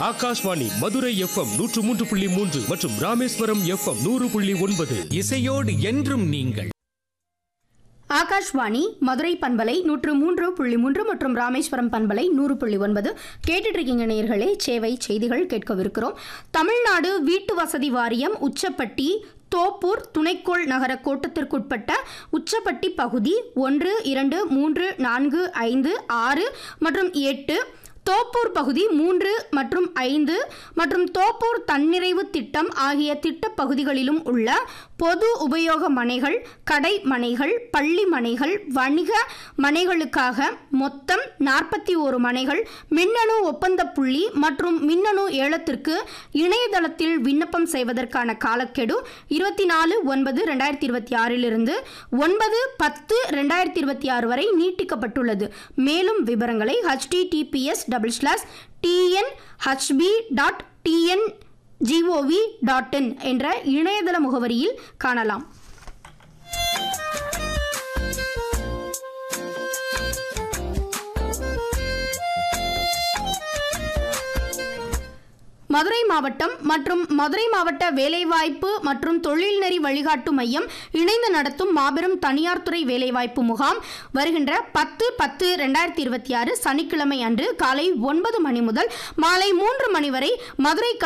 Akashvani Madurai FM நூற்று மூன்று புள்ளி மூன்று மற்றும் ராமேஸ்வரம் எஃப்எம் நூறு புள்ளி ஒன்பது இசையோடு என்றும் நீங்கள் ஆகாஷ்வாணி மதுரை பண்பலை நூற்று மூன்று புள்ளி மூன்று மற்றும் ராமேஸ்வரம் பண்பலை நூறு புள்ளி ஒன்பது கேட்டுட்டு இருக்கீங்க நேயர்களே சேவை செய்திகள் கேட்கவிருக்கிறோம் தமிழ்நாடு வீட்டு வசதி வாரியம் உச்சப்பட்டி தோப்பூர் துணைக்கோள் நகர கோட்டத்திற்குட்பட்ட உச்சப்பட்டி பகுதி ஒன்று இரண்டு மூன்று நான்கு ஐந்து ஆறு மற்றும் எட்டு தோப்பூர் பகுதி மூன்று மற்றும் ஐந்து மற்றும் தோப்பூர் தன்னிறைவு திட்டம் ஆகிய திட்டப் பகுதிகளிலும் உள்ள பொது உபயோக மனைகள் கடை மனைகள் பள்ளி மனைகள் வணிக மனைகளுக்காக மொத்தம் நாற்பத்தி ஓரு மனைகள் மின்னணு ஒப்பந்த புள்ளி மற்றும் மின்னணு ஏலத்திற்கு இணையதளத்தில் விண்ணப்பம் செய்வதற்கான காலக்கெடு இருபத்தி நாலு ஒன்பது ரெண்டாயிரத்தி இருபத்தி ஆறிலிருந்து ஒன்பது பத்து ரெண்டாயிரத்தி இருபத்தி ஆறு வரை நீட்டிக்கப்பட்டுள்ளது மேலும் விவரங்களை HTTPS double slash TN HP dot TN G O V dot in என்ற இணையதள முகவரியில் காணலாம் மதுரை மாவட்டம் மற்றும் மதுரை மாவட்ட வேலைவாய்ப்பு மற்றும் தொழில்நெறி வழிகாட்டு மையம் இணைந்து நடத்தும் மாபெரும் தனியார் துறை வேலைவாய்ப்பு முகாம் வருகின்ற பத்து பத்து ரெண்டாயிரத்தி இருபத்தி ஆறு சனிக்கிழமை அன்று காலை ஒன்பது மணி முதல் மாலை மூன்று மணி வரை மதுரை